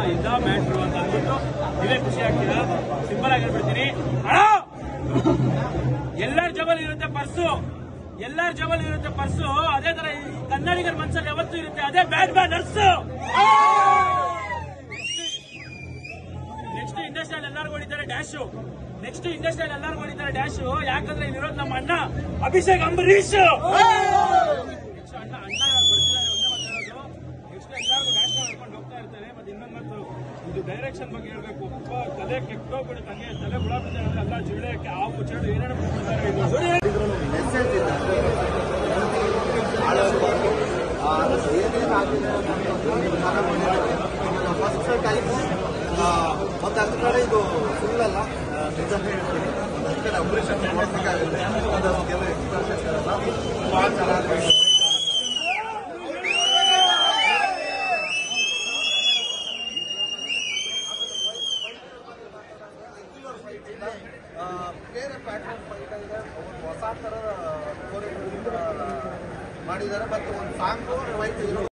ಇದ ಮ್ಯಾಟ್ರು ಅಂತ ಅಂದ್ಬಿಟ್ಟು ನೀವೇ ಖುಷಿ ಆಗ್ತೀರಾ ಸಿಂಪಲ್ ಆಗಿ ಹೇಳ್ಬಿಡ್ತೀನಿ ಅಣ್ಣ ಎಲ್ಲರ ಜಬಲ್ ಇರುತ್ತೆ ಪರ್ಸು ಎಲ್ಲರ ಜಬಲ್ ಇರುತ್ತೆ ಪರ್ಸು ಅದೇ ತರ ಈ ಕನ್ನಡಿಗರ ಮನ್ಸಲ್ಲಿ ಯಾವತ್ತೂ ಇರುತ್ತೆ ಅದೇ bat bat nurse next industrial ಎಲ್ಲರಿಗೂ ಹೊಡಿತಾರೆ ಡ್ಯಾಶು ನೆಕ್ಸ್ಟ್ ಇಂಡಸ್ಟ್ರಿಯಲ್ ಎಲ್ಲರಿಗೂ ಹೊಡಿತಾರೆ ಡ್ಯಾಶು ಯಾಕಂದ್ರೆ ಇಲ್ಲಿರೋದು ನಮ್ಮ ಅಣ್ಣ ಅಭಿಷೇಕ್ ಅಂಬರೀಶ್ ನೆಕ್ಸ್ಟ್ ಅಣ್ಣ ಅಣ್ಣ ಯಾರು ಬರ್ತಿದ್ದಾರೆ ಒಂದೇ ಮಾತು ಹೇಳೋದು ನೆಕ್ಸ್ಟ್ ಎಲ್ಲರಿಗೂ ಡ್ಯಾಶ್ ಮಾಡ್ಕೊಂಡು ಹೋಗ್ತಾ ಇರ್ತಾರೆ ಮತ್ತೆ ಇನ್ನೊಂದು ಮಾತು ಇದು ಡೈರೆಕ್ಷನ್ ಬಗ್ಗೆ ಹೇಳ್ಬೇಕು ಒಬ್ಬ ತಲೆ ಕೆಟ್ಟೋಗ್ಬಿಡುತ್ತೆ ಹಂಗೆ ತಲೆ ಹುಳ ಬಿಡ್ತಾರೆ ಅಂದ್ರೆ ಎಲ್ಲ ಜಿರಳೆಕ್ಕೆ ಹಾವು ಚೆಡು ಏನೇನು ಬಿಡ್ತಾರೆ ಇದು ಮೆಸೇಜ್ ಇದೆ ಆಳೋದು ಏನೇನಾಗಿದೆ ಫಸ್ಟ್ ಟೈಮ್ ಮತ್ತೆ ಅದ್ರ ಕಡೆ ಇದು ಸುಳ್ಳಲ್ಲ ಆ, ನಿಜ ಹೇಳ್ತೀನಿ ಒಂದಷ್ಟು ಕಡೆ ಆಪರೇಷನ್ ಮಾಡಬೇಕಾಗುತ್ತೆ ಒಂದಷ್ಟು ಕೆಲವು ಎಕ್ಸ್ಪ್ರೆಷನ್ ಇರಲ್ಲ ಭಾಳ ಚೆನ್ನಾಗಿ ಆ, ಬೇರೆ ಪ್ಯಾಟರ್ನ್ ಫೈಟ್ ಇದೆ ಒಂದು ಹೊಸ ಥರ ಕೊರಿಯೋಗ್ರಫಿ ಮಾಡಿದ್ದಾರೆ ಮತ್ತು ಒಂದು ಸಾಂಗು ಫೈಟ್ ಇರೋ